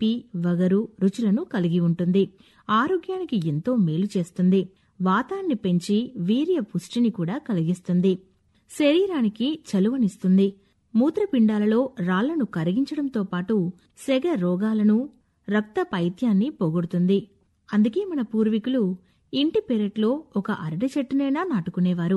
తీపి వగరు రుచులను కలిగి ఉంటుంది ఆరోగ్యానికి ఎంతో మేలు చేస్తుంది వాతాన్ని పెంచి వీర్య పుష్టిని కూడా కలిగిస్తుంది శరీరానికి చలువనిస్తుంది మూత్రపిండాలలో రాళ్లను కరిగించడంతో పాటు సెగ రోగాలను రక్త పైత్యాన్ని పోగొడుతుంది అందుకే మన పూర్వీకులు ఇంటి పెరట్లో ఒక అరటి చెట్టునైనా నాటుకునేవారు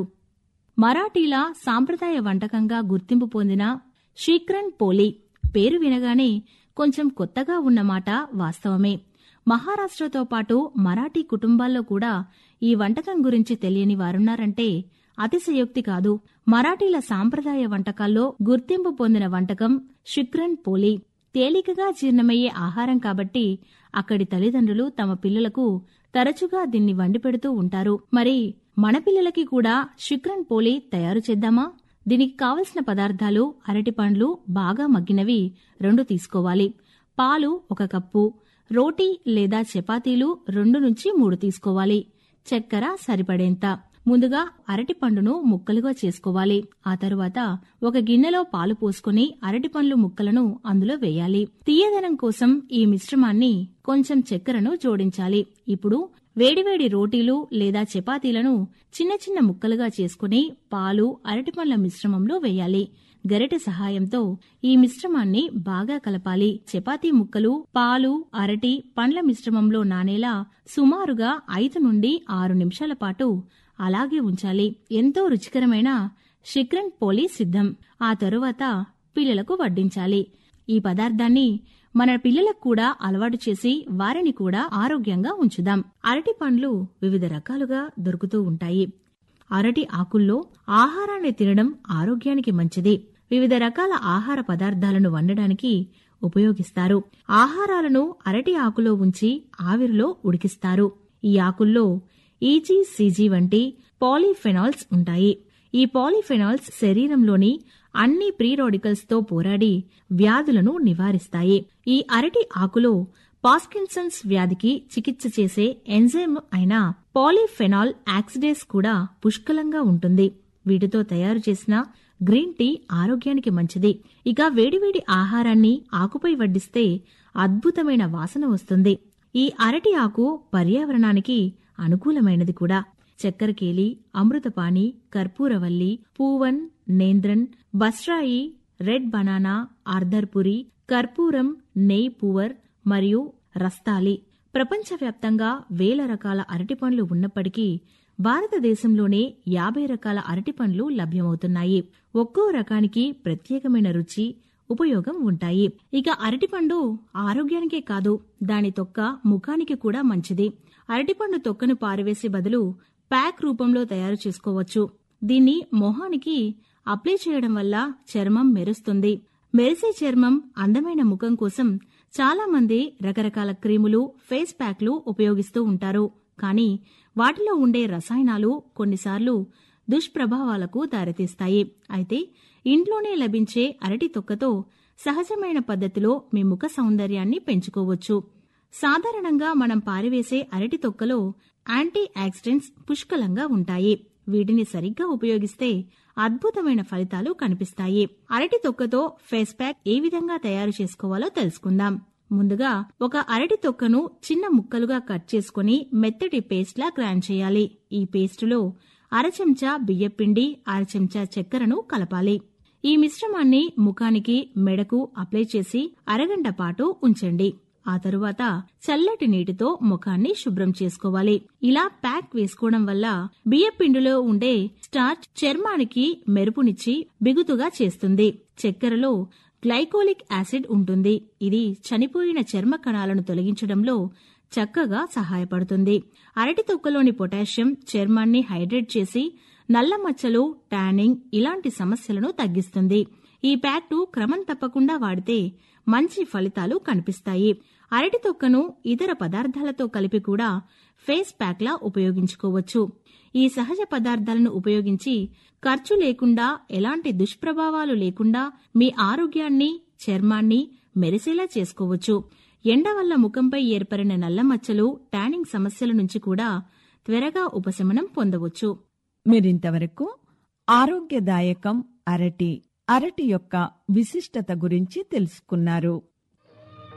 మరాఠీల సాంప్రదాయ వంటకంగా గుర్తింపు పొందిన షీక్రన్ పోలి పేరు వినగానే కొంచెం కొత్తగా ఉన్నమాట వాస్తవమే మహారాష్ట్రతో పాటు మరాఠీ కుటుంబాల్లో కూడా ఈ వంటకం గురించి తెలియని వారున్నారంటే అతిశయోక్తి కాదు మరాఠీల సాంప్రదాయ వంటకాల్లో గుర్తింపు పొందిన వంటకం షిక్రన్ పోలి తేలికగా జీర్ణమయ్యే ఆహారం కాబట్టి అక్కడి తల్లిదండ్రులు తమ పిల్లలకు తరచుగా దీన్ని వండిపెడుతూ ఉంటారు మరి మన పిల్లలకి కూడా షిక్రన్ పోలి తయారు చేద్దామా దీనికి కావలసిన పదార్థాలు అరటిపండ్లు బాగా మగ్గినవి రెండు తీసుకోవాలి పాలు ఒక కప్పు రోటీ లేదా చపాతీలు రెండు నుంచి మూడు తీసుకోవాలి చక్కెర సరిపడేంత ముందుగా అరటిపండును ముక్కలుగా చేసుకోవాలి ఆ తరువాత ఒక గిన్నెలో పాలు పోసుకుని అరటిపండ్లు ముక్కలను అందులో వేయాలి తీయదనం కోసం ఈ మిశ్రమాన్ని కొంచెం చక్కెరను జోడించాలి ఇప్పుడు వేడివేడి రోటీలు లేదా చపాతీలను చిన్న చిన్న ముక్కలుగా చేసుకుని పాలు అరటిపండ్ల మిశ్రమంలో వేయాలి గరిటె సహాయంతో ఈ మిశ్రమాన్ని బాగా కలపాలి చపాతీ ముక్కలు పాలు అరటి పండ్ల మిశ్రమంలో నానేలా సుమారుగా ఐదు నుండి ఆరు నిమిషాల పాటు అలాగే ఉంచాలి ఎంతో రుచికరమైన షిక్రన్ పోలి సిద్ధం ఆ తరువాత పిల్లలకు వడ్డించాలి ఈ పదార్థాన్ని మన పిల్లలకు కూడా అలవాటు చేసి వారిని కూడా ఆరోగ్యంగా ఉంచుదాం అరటి పండ్లు వివిధ రకాలుగా దొరుకుతూ ఉంటాయి అరటి ఆకుల్లో ఆహారాన్ని తినడం ఆరోగ్యానికి మంచిది వివిధ రకాల ఆహార పదార్థాలను వండడానికి ఉపయోగిస్తారు ఆహారాలను అరటి ఆకులో ఉంచి ఆవిరిలో ఉడికిస్తారు ఈ ఆకుల్లో ఈజీ సీజీ వంటి పాలీఫెనాల్స్ ఉంటాయి ఈ పాలీఫెనాల్స్ శరీరంలోని అన్ని ప్రీరాడికల్స్ తో పోరాడి వ్యాధులను నివారిస్తాయి ఈ అరటి ఆకులో పాస్కిన్సన్స్ వ్యాధికి చికిత్స చేసే ఎంజైమ్ అయిన పాలీఫెనాల్ యాక్సిడేస్ కూడా పుష్కలంగా ఉంటుంది వీటితో తయారు చేసిన గ్రీన్ టీ ఆరోగ్యానికి మంచిది ఇక వేడివేడి ఆహారాన్ని ఆకుపై వడ్డిస్తే అద్భుతమైన వాసన వస్తుంది ఈ అరటి ఆకు పర్యావరణానికి అనుకూలమైనది కూడా చక్కెరకేలి అమృతపాణి కర్పూరవల్లి పూవన్ నేంద్రన్ బస్రాయి రెడ్ బనానా ఆర్ధర్పురి కర్పూరం నెయ్ పువర్ మరియు రస్తాలి ప్రపంచవ్యాప్తంగా వేల రకాల అరటిపండ్లు ఉన్నప్పటికీ భారతదేశంలోనే యాభై రకాల అరటిపండ్లు లభ్యమవుతున్నాయి ఒక్కో రకానికి ప్రత్యేకమైన రుచి ఉపయోగం ఉంటాయి ఇక అరటిపండు ఆరోగ్యానికే కాదు దాని తొక్క ముఖానికి కూడా మంచిది అరటిపండు తొక్కను పారవేసే బదులు ప్యాక్ రూపంలో తయారు చేసుకోవచ్చు దీన్ని మొహానికి అప్లై చేయడం వల్ల చర్మం మెరుస్తుంది మెరిసే చర్మం అందమైన ముఖం కోసం చాలా మంది రకరకాల క్రీములు ఫేస్ ప్యాక్లు ఉపయోగిస్తూ ఉంటారు కానీ వాటిలో ఉండే రసాయనాలు కొన్నిసార్లు దుష్ప్రభావాలకు దారితీస్తాయి అయితే ఇంట్లోనే లభించే అరటి తొక్కతో సహజమైన పద్ధతిలో మీ ముఖ సౌందర్యాన్ని పెంచుకోవచ్చు సాధారణంగా మనం పారివేసే అరటి తొక్కలో యాంటీ ఆక్సిడెంట్స్ పుష్కలంగా ఉంటాయి వీటిని సరిగ్గా ఉపయోగిస్తే అద్భుతమైన ఫలితాలు కనిపిస్తాయి అరటి తొక్కతో ఫేస్ ప్యాక్ ఏ విధంగా తయారు చేసుకోవాలో తెలుసుకుందాం ముందుగా ఒక అరటి తొక్కను చిన్న ముక్కలుగా కట్ చేసుకుని మెత్తటి పేస్ట్లా గ్రైండ్ చేయాలి ఈ పేస్టులో అర చెంచా బియ్యపిండి అర చెంచా చక్కెరను కలపాలి ఈ మిశ్రమాన్ని ముఖానికి మెడకు అప్లై చేసి అరగంట పాటు ఉంచండి ఆ తరువాత చల్లటి నీటితో ముఖాన్ని శుభ్రం చేసుకోవాలి ఇలా ప్యాక్ వేసుకోవడం వల్ల బియ్యపిండిలో ఉండే స్టార్చ్ చర్మానికి మెరుపునిచ్చి బిగుతుగా చేస్తుంది చక్కెరలో గ్లైకోలిక్ యాసిడ్ ఉంటుంది ఇది చనిపోయిన చర్మ కణాలను తొలగించడంలో చక్కగా సహాయపడుతుంది అరటి తొక్కలోని పొటాషియం చర్మాన్ని హైడ్రేట్ చేసి నల్ల మచ్చలు టానింగ్ ఇలాంటి సమస్యలను తగ్గిస్తుంది ఈ ప్యాక్ను క్రమం తప్పకుండా వాడితే మంచి ఫలితాలు కనిపిస్తాయి అరటి తొక్కను ఇతర పదార్థాలతో కలిపి కూడా ఫేస్ ప్యాక్లా ఉపయోగించుకోవచ్చు ఈ సహజ పదార్థాలను ఉపయోగించి ఖర్చు లేకుండా ఎలాంటి దుష్ప్రభావాలు లేకుండా మీ ఆరోగ్యాన్ని చర్మాన్ని మెరిసేలా చేసుకోవచ్చు ఎండ వల్ల ముఖంపై ఏర్పడిన నల్ల మచ్చలు టానింగ్ సమస్యల నుంచి కూడా త్వరగా ఉపశమనం పొందవచ్చు మీరింతవరకు ఆరోగ్యదాయకం అరటి అరటి యొక్క విశిష్టత గురించి తెలుసుకున్నారు